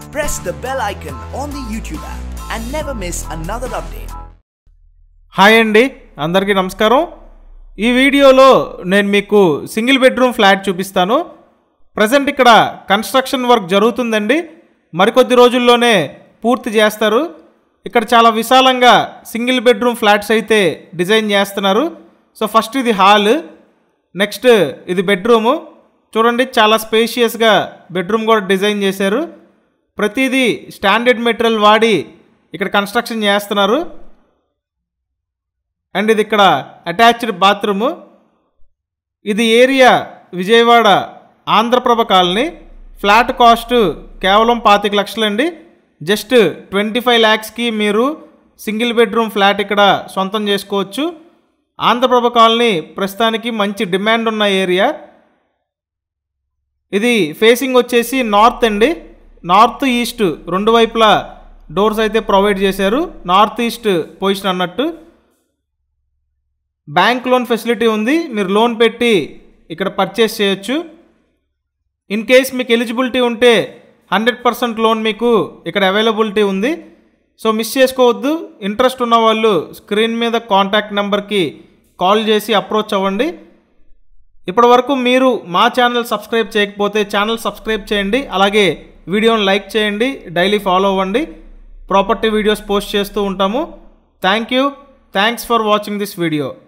press the bell icon on the YouTube app and never miss another update. Hi అండి అందరికీ నమస్కారం ఈ వీడియోలో నేను మీకు సింగిల్ బెడ్రూమ్ ఫ్లాట్ చూపిస్తాను ప్రజెంట్ ఇక్కడ కన్స్ట్రక్షన్ వర్క్ జరుగుతుందండి మరికొద్ది రోజుల్లోనే పూర్తి చేస్తారు ఇక్కడ చాలా విశాలంగా సింగిల్ బెడ్రూమ్ ఫ్లాట్స్ అయితే డిజైన్ చేస్తున్నారు సో ఫస్ట్ ఇది హాల్ నెక్స్ట్ ఇది బెడ్రూము చూడండి చాలా స్పేషియస్గా బెడ్రూమ్ కూడా డిజైన్ చేశారు ప్రతిదీ స్టాండర్డ్ మెటీరియల్ వాడి ఇక్కడ కన్స్ట్రక్షన్ చేస్తున్నారు అండ్ ఇది ఇక్కడ అటాచ్డ్ బాత్రూము ఇది area Vijayawada Andhraprabha colony flat cost కేవలం పాతిక లక్షలండి జస్ట్ ట్వంటీ ఫైవ్ ల్యాక్స్కి మీరు సింగిల్ బెడ్రూమ్ ఫ్లాట్ ఇక్కడ సొంతం చేసుకోవచ్చు ఆంధ్రప్రభ కాలనీ ప్రస్తుతానికి మంచి డిమాండ్ ఉన్న ఏరియా ఇది ఫేసింగ్ వచ్చేసి నార్త్ అండి నార్త్ ఈస్ట్ రెండు వైపులా డోర్స్ అయితే ప్రొవైడ్ చేశారు నార్త్ ఈస్ట్ పొజిషన్ అన్నట్టు బ్యాంక్ లోన్ ఫెసిలిటీ ఉంది మీరు లోన్ పెట్టి ఇక్కడ పర్చేస్ చేయొచ్చు ఇన్ కేస్ మీకు ఎలిజిబిలిటీ ఉంటే హండ్రెడ్ పర్సెంట్ లోన్ మీకు ఇక్కడ అవైలబిలిటీ ఉంది సో మిస్ చేసుకోవద్దు ఇంట్రెస్ట్ ఉన్న వాళ్ళు స్క్రీన్ మీద కాంటాక్ట్ నెంబర్కి కాల్ చేసి అప్రోచ్ అవ్వండి ఇప్పటి వరకు మీరు మా ఛానల్ సబ్స్క్రైబ్ చేయకపోతే ఛానల్ సబ్స్క్రైబ్ చేయండి అలాగే వీడియోని లైక్ చేయండి డైలీ ఫాలో అవ్వండి ప్రాపర్టీ వీడియోస్ పోస్ట్ చేస్తూ ఉంటాము thank you thanks for watching this video